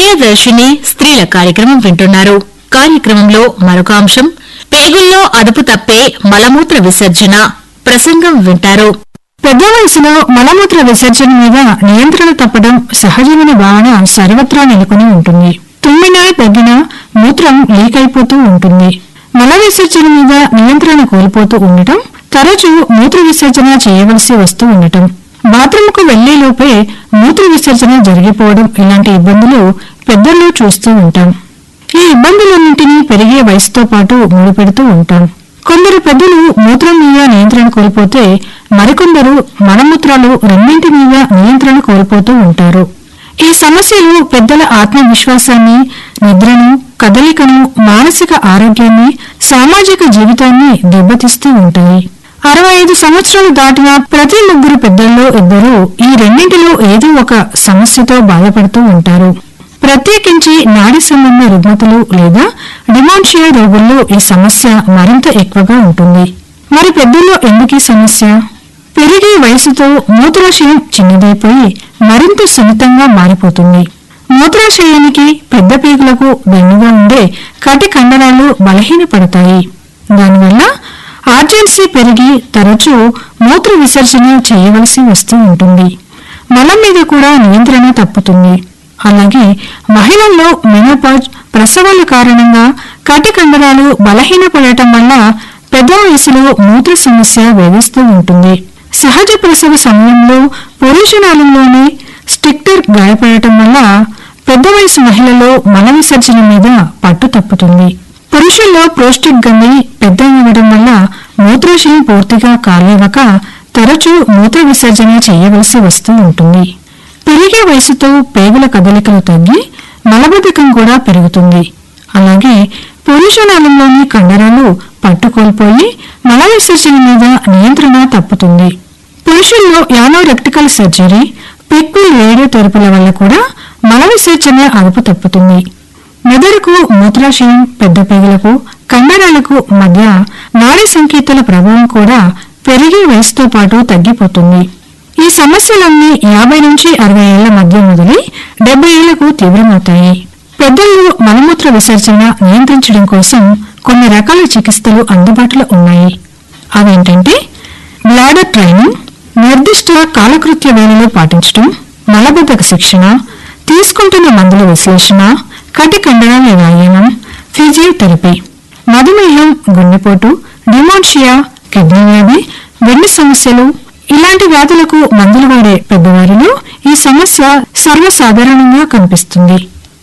ప్రియదర్శిని స్త్రీల కార్యక్రమం వింటున్నారు కార్యక్రమంలో మరొక అంశం పేగుల్లో అదుపు తప్పే మలమూత్ర విసర్జన ప్రసంగం వింటారు పెద్ద వయసులో మలమూత్ర విసర్జన మీద నియంత్రణ తప్పడం సహజమైన భావన సర్వత్రా నెలకొని ఉంటుంది తుమ్మినా తగ్గినా మూత్రం లీక్ అయిపోతూ ఉంటుంది మల విసర్జన మీద నియంత్రణ కోల్పోతూ ఉండటం తరచూ మూత్ర విసర్జన చేయవలసి వస్తూ ఉండటం బాత్రూంకు వెళ్లేలోపే మూత్ర విసర్జన జరిగిపోవడం ఇలాంటి ఇబ్బందులు పెద్దల్లో చూస్తూ ఉంటాం ఈ ఇబ్బందులన్నింటినీ పెరిగే వయసుతో పాటు ముడిపెడుతూ ఉంటాం కొందరు పెద్దలు మూత్రం మీద నియంత్రణ కోల్పోతే మరికొందరు మలమూత్రాలు రెండింటి మీద నియంత్రణ కోల్పోతూ ఉంటారు ఈ సమస్యలు పెద్దల ఆత్మవిశ్వాసాన్ని నిద్రను కదలికను మానసిక ఆరోగ్యాన్ని సామాజిక జీవితాన్ని దెబ్బతీస్తూ ఉంటాయి అరవై ఐదు సంవత్సరాలు దాటిన ప్రతి ముగ్గురు పెద్దల్లో ఇద్దరు ఈ రెండింటిలో ఏదో ఒక సమస్యతో బాధపడుతూ ఉంటారు ప్రత్యేకించి నాడీ సంబంధ రుగ్మతలు లేదా డిమాన్షియా రోగుల్లో ఈ సమస్య మరింత ఎక్కువగా ఉంటుంది మరి పెద్దల్లో ఎందుకు ఈ సమస్య పెరిగే వయసుతో మూత్రాశయం చిన్నదైపోయి మరింత సున్నితంగా మారిపోతుంది మూత్రాశయానికి పెద్ద పేగులకు వెన్నుగా ఉండే కటి కండరాలు బలహీనపడతాయి దానివల్ల ఆర్జెన్సీ పెరిగి తరచూ మూత్ర విసర్జన చేయవలసి వస్తూ ఉంటుంది మలం మీద కూడా నియంత్రణ తప్పుతుంది అలాగే మహిళల్లో మెనోపాజ్ ప్రసవాల కారణంగా కటి కండరాలు బలహీనపడటం వల్ల పెద్ద వయసులో మూత్ర సమస్య వేధిస్తూ ఉంటుంది సహజ ప్రసవ సమయంలో పురుషనాళంలోని స్టిక్టర్ గాయపడటం వల్ల పెద్ద వయసు మహిళలో మల విసర్జన మీద పట్టు తప్పుతుంది పురుషుల్లో ప్రోస్టేట్ గంది పెద్ద అవ్వడం వల్ల మూత్రాశయం పూర్తిగా కాలేవక తరచూ మూత్ర విసర్జన చేయవలసి వస్తూ ఉంటుంది పెరిగే వయసుతో పేగుల కదలికలు తగ్గి మలబద్ధకం కూడా పెరుగుతుంది అలాగే పురుషనాళంలోని కండరాలు పట్టుకోల్పోయి మల విసర్జన మీద నియంత్రణ తప్పుతుంది పురుషుల్లో యానోరెక్టికల్ సర్జరీ పిక్కుల్ రేడియో తెరపుల వల్ల కూడా మల విసర్జన అదుపు తప్పుతుంది మెదడుకు మూత్రాశయం పెద్ద పేగులకు కండరాలకు మధ్య నాడీ సంకేతాల ప్రభావం కూడా పెరిగే వయసుతో పాటు తగ్గిపోతుంది ఈ సమస్యలన్నీ యాభై నుంచి అరవై ఏళ్ల మధ్య మొదలై డెబ్బై ఏళ్లకు తీవ్రమవుతాయి పెద్దల్లో మలమూత్ర విసర్జన నియంత్రించడం కోసం కొన్ని రకాల చికిత్సలు అందుబాటులో ఉన్నాయి అవేంటంటే బ్లాడర్ ట్రైనింగ్ నిర్దిష్ట కాలకృత్య వేళలో పాటించడం మలబద్ధక శిక్షణ తీసుకుంటున్న మందుల విశ్లేషణ కటి కండరాల వ్యాయామం ఫిజియోథెరపీ మధుమేహం గుండెపోటు డిమోన్షియా కిడ్నీ వ్యాధి వెన్ను సమస్యలు ఇలాంటి వ్యాధులకు మందులు వాడే పెద్దవారిలో ఈ సమస్య సర్వసాధారణంగా కనిపిస్తుంది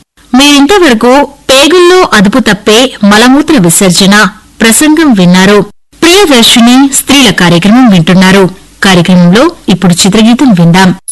మీరింతవరకు పేగుల్లో అదుపు తప్పే మలమూత్ర విసర్జన ప్రసంగం విన్నారు ప్రియదర్శిని స్త్రీల కార్యక్రమం వింటున్నారు కార్యక్రమంలో ఇప్పుడు చిత్రగీతం విందాం